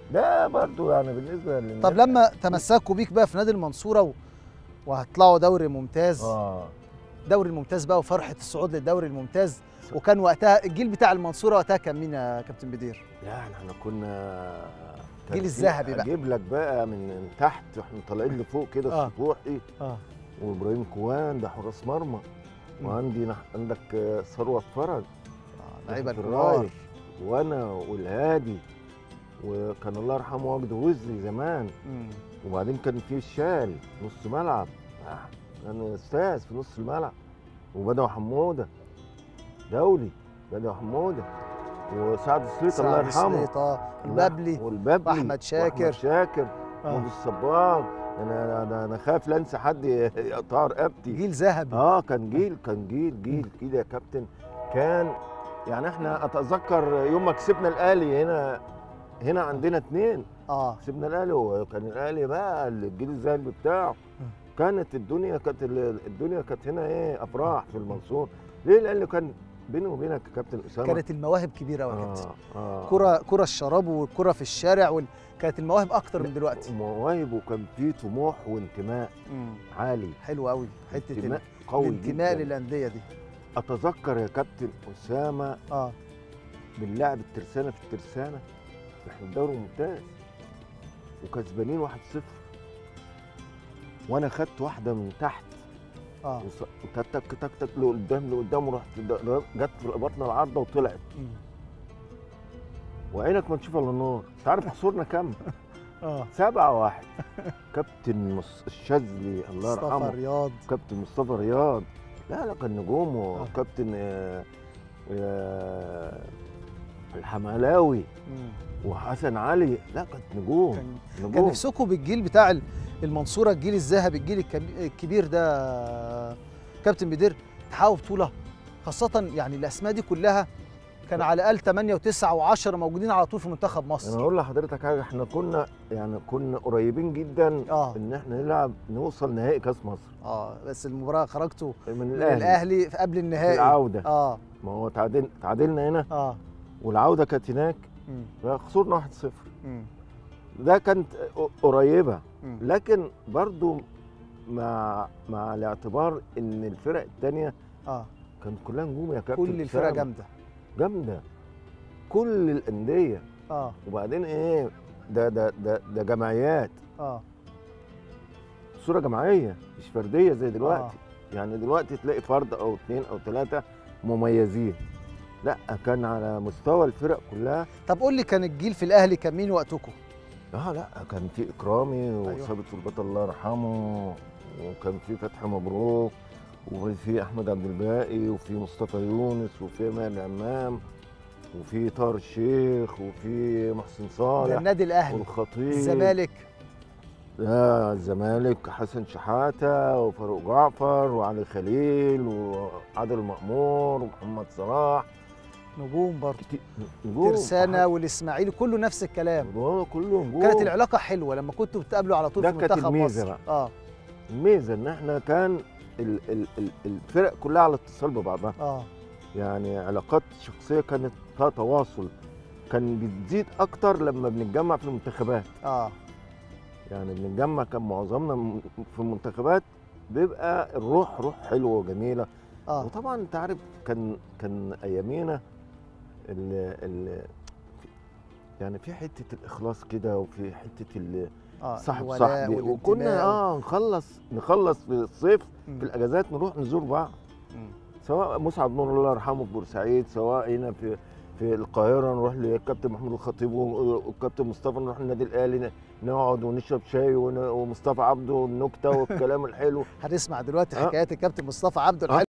ده برضو يعني بالنسبه للناس طب لما تمسكوا بيك بقى في نادي المنصوره و... وهتطلعوا دوري ممتاز اه دوري الممتاز بقى وفرحه الصعود للدوري الممتاز وكان وقتها الجيل بتاع المنصوره وقتها كان مين يا كابتن بدير؟ يعني احنا كنا كان جيل في- الذهبي بقى. اجيب لك بقى من من تحت واحنا طالعين لفوق كده آه. السطوحي اه وابراهيم كوان ده حراس مرمى مم. وعندي نح- عندك آه، ثروت فرج لعيبه في الكبار الراي وانا والهادي وكان الله يرحمه وجد وزلي زمان مم. وبعدين كان في الشال نص ملعب آه، كان استاذ في نص الملعب وبدوي حموده دولي بدوي حموده وسعد السليط الله سعد يرحمه السليط، اه البابلي والبابلي وأحمد شاكر. واحمد شاكر آه. وابو الصباغ انا انا انا خايف لا انسى حد يقطع رقبتي جيل ذهبي اه كان جيل كان جيل جيل كده يا كابتن كان يعني احنا اتذكر يوم ما كسبنا الاهلي هنا هنا عندنا اتنين اه كسبنا الاهلي وكان الاهلي بقى الجيل الذهبي بتاعه كانت الدنيا كانت ال- الدنيا كانت هنا ايه افراح في المنصور ليه لان كان بيني وبينك يا كابتن اسامه كانت المواهب كبيره قوي يا كابتن اه اه كرة كرة الشراب والكرة في الشارع وال... كانت المواهب اكتر من دلوقتي مواهب وكان في طموح وانتماء مم. عالي حلو قوي حته انتماء ال- قوي الانتماء جدا للانديه دي اتذكر يا كابتن اسامه اه بنلعب الترسانه في الترسانه احنا الدوري ممتاز وكسبانين 1-0 وانا خدت واحده من تحت اه وص- وتك تك تك تك لقدام لقدام ورحت د- جت في رقبتنا العارضه وطلعت مم. وعينك ما تشوف الا النار انت عارف خسرنا كام؟ اه 7 1 كابتن مص- الشاذلي الله مصطفى يرحمه رياض كابتن مصطفى رياض لا لا كان نجوم وكابتن آه، آه، الحملاوي مم. وحسن علي لا كانت نجوم كان نجوم كان نفسكم بالجيل بتاع ال- المنصوره الجيل الذهبي الجيل الكبي- الكبير ده كابتن بدير تحققوا بطوله خاصه يعني الاسماء دي كلها كان على الاقل 8 و9 و10 موجودين على طول في منتخب انا مصر اقول لحضرتك حاجه احنا كنا يعني كنا قريبين جدا اه ان احنا نلعب نوصل نهائي كاس مصر اه بس المباراه خرجتوا من من الاهلي, الاهلي في قبل في النهائي العوده اه ما هو تعادل تعادلنا هنا اه والعوده كانت هناك مم. فخسرنا 1-0 مم. ده كانت قريبه مم. لكن برضو مع مع الاعتبار ان الفرق الثانيه اه كانت كلها نجوم يا كابتن كل الفرق أسامة. جامده جامده كل الانديه اه وبعدين ايه ده ده ده ده جمعيات اه صوره جماعيه مش فرديه زي دلوقتي آه. يعني دلوقتي تلاقي فرد او اثنين او ثلاثه مميزين لا كان على مستوى الفرق كلها طب قول لي كان الجيل في الاهلي كان مين وقتكم اه لا كان في اكرامي أيوة. وثابت البط الله يرحمه وكان في فتحي مبروك وفي احمد عبد الباقي وفي مصطفى يونس وفي ماهر الامام وفي طاهر الشيخ وفي محسن ده صالح النادي الاهلي والخطيب الزمالك لا الزمالك حسن شحاته وفاروق جعفر وعلي خليل وعادل مأمور ومحمد صلاح نجوم برضه كتير- نجوم ترسانة والاسماعيلي كله نفس الكلام اه كله نجوم كانت العلاقه حلوه لما كنتوا بتقابلوا على طول ده في كانت منتخب الميزة مصر بقى. اه الميزه ان احنا كان ال ال ال الفرق كلها على اتصال ببعضها اه يعني علاقات شخصيه كانت فيها تواصل كان بتزيد اكتر لما بنتجمع في المنتخبات اه يعني بنتجمع كان معظمنا م- في المنتخبات بيبقى الروح روح حلوه وجميله اه وطبعا انت عارف كان كان ايامينا ال ال يعني في حته الاخلاص كده وفي حته ال- اه صاحب الولاء صاحبي والانتماء وكنا اه نخلص نخلص في الصيف مم. في الاجازات نروح نزور بعض مم. سواء مسعد نور الله يرحمه في بورسعيد سواء هنا في في القاهره نروح للكابتن محمود الخطيب و- والكابتن مصطفى نروح النادي الاهلي ن- نقعد ونشرب شاي ون- ومصطفى عبده النكته والكلام الحلو هنسمع دلوقتي آه. حكايات الكابتن مصطفى عبده آه. الحلوه